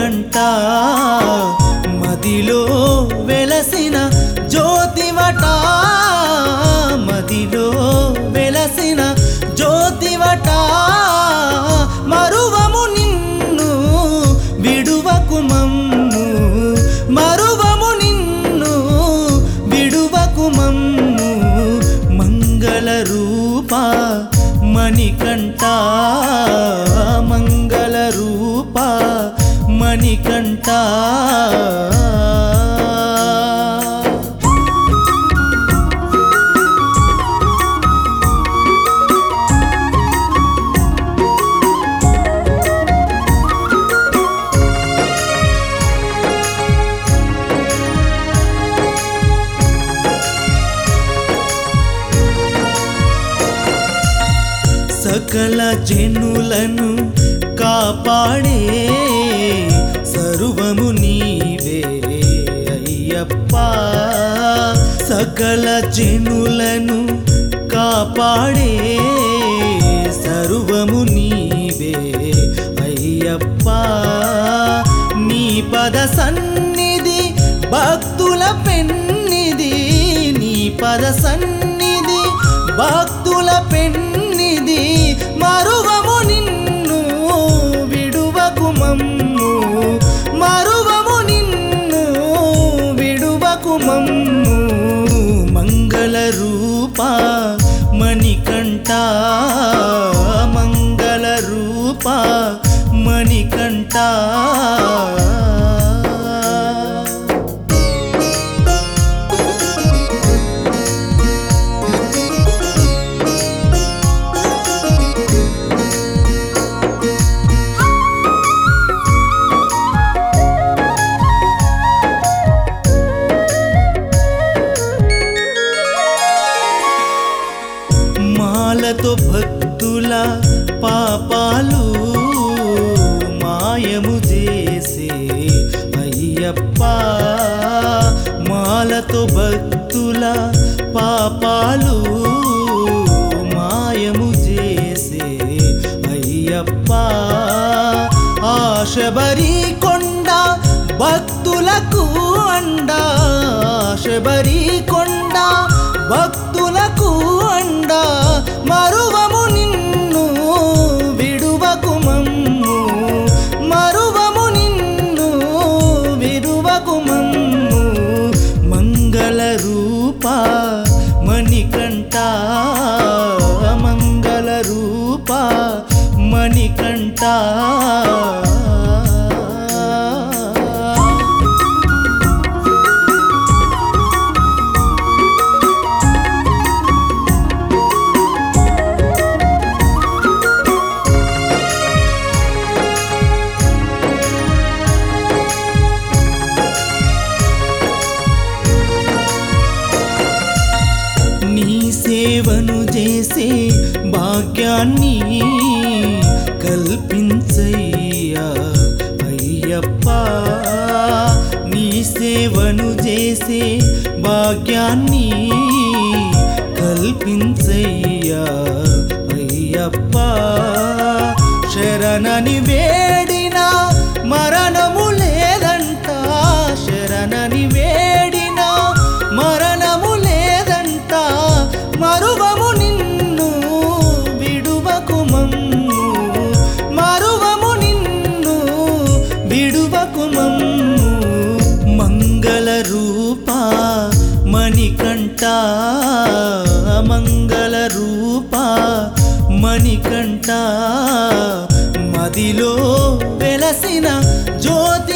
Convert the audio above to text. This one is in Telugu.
మణికంఠ మదిలో వెలసిన జ్యోతివట మదిలో వెలసిన జ్యోతివట మరువము నిన్ను విడువకు మమ్ము మరువము నిన్ను విడువకు మమ్ము మంగళ రూప మణికంఠ మంగళ రూప మణికంఠ సకల జనులను కాపాడే సర్వము నీవే అయ్యప్ప సకల జనులను కాపాడే సర్వము నీవే అయ్యప్ప నీ పద సన్నిధి భక్తుల పెన్నిది నీ పద సన్నిధి భక్తుల పెన్నిది మరువము నిన్ను విడువకు మమ్ము మరువము నిన్ను విడువకు మమ్ము మంగళ రూప మణికంఠ మంగళ రూప మణికంఠ మాలతో భక్తుల పాపాలు మాయము చేసే అయ్యప్ప మాలతో భక్తుల పాపాలు మాయము చేసే అయ్యప్ప ఆశబరి కొండ భక్తులకు అండ ఆశబరి కొండ భక్తులకు అండ మరువము నిన్ను విడువకు మమ్ము మరువము నిన్ను విడువకు మమ్ము మంగళ రూప మణికంఠ మంగళ రూప మణికంఠ నీ సేవను చేసే భాగ్యాన్ని కల్పించయ్యా అయ్యప్ప నీ సేవను చేసే భాగ్యాన్ని కల్పించయ్యా అయ్యప్ప శరణని వేడిన మరణము లేదంట శరణని వేడిన మరణము లేదంట మరువము నిన్ను విడువకు మమ్ము మరువము నిన్ను విడువకు మమ్ము మంగళ రూప మణికంఠ మంగళ రూప మణికంఠ మదిలో వెలసిన జ్యోతి